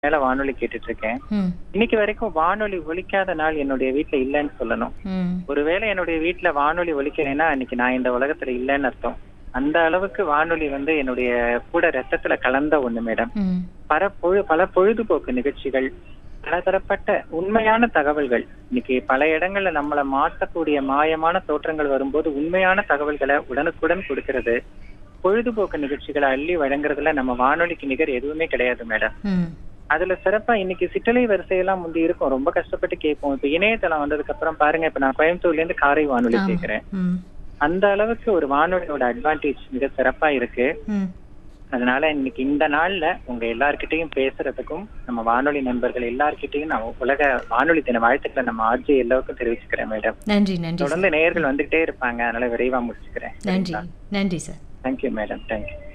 மேல வானொலி கேட்டுட்டு இருக்கேன் ம் இன்னைக்கு வரைக்கும் வானொலி ஒலிக்காத நாள் என்னுடைய வீட்ல இல்லைன்னு சொல்லணும் ம் ஒருவேளை என்னுடைய வீட்ல வானொலி ஒலிக்கலைன்னா அன்னைக்கு நான் இந்த உலகத்துல இல்லைன்னு அர்த்தம் அந்த அளவுக்கு வானொலி வந்து என்னுடைய கூட ரத்தத்துல கலந்த ஒண்ணு மேடம் ம் பல பொழு பல பொழுதுபோக்கு நிகழ்ச்சிகள் பலதரப்பட்ட உண்மையான தகவல்கள் இன்னைக்கு பல இடங்கள்ல நம்மளை மாற்றக்கூடிய மாயமான தோற்றங்கள் வரும்போது உண்மையான தகவல்களை உடனுக்குடன் கொடுக்கிறது பொழுதுபோக்கு நிகழ்ச்சிகளை அள்ளி வழங்குறதுல நம்ம வானொலிக்கு நிகர் எதுவுமே கிடையாது மேடம் ம் அதுல சிறப்பா இன்னைக்கு சிற்றலை வரிசையெல்லாம் முந்தி இருக்கும் ரொம்ப கஷ்டப்பட்டு கேட்போம் இப்ப இணையதளம் வந்ததுக்கு அப்புறம் பாருங்க இப்ப நான் கோயம்புத்தூர்ல இருந்து காரை வானொலி ஆமா. கேட்கிறேன் ம் அந்த அளவுக்கு ஒரு வானொலியோட அட்வான்டேஜ் மிக சிறப்பா இருக்கு ம் அதனால இன்னைக்கு இந்த நாள்ல உங்க எல்லார்கிட்டயும் பேசுறதுக்கும் நம்ம வானொலி நண்பர்கள் எல்லார்கிட்டயும் நான் உலக வானொலி தின வாழ்த்துக்களை நம்ம ஆர்ஜி எல்லாருக்கும் தெரிவிச்சுக்கிறேன் மேடம் நன்றி நன்றி சார் தொடர்ந்து நேயர்கள் வந்துகிட்டே இருப்பாங்க அதனால விரைவா முடிச்சுக்கிறேன் நன்றி நன்றி சார் தேங்க்யூ மேடம் தேங்க்யூ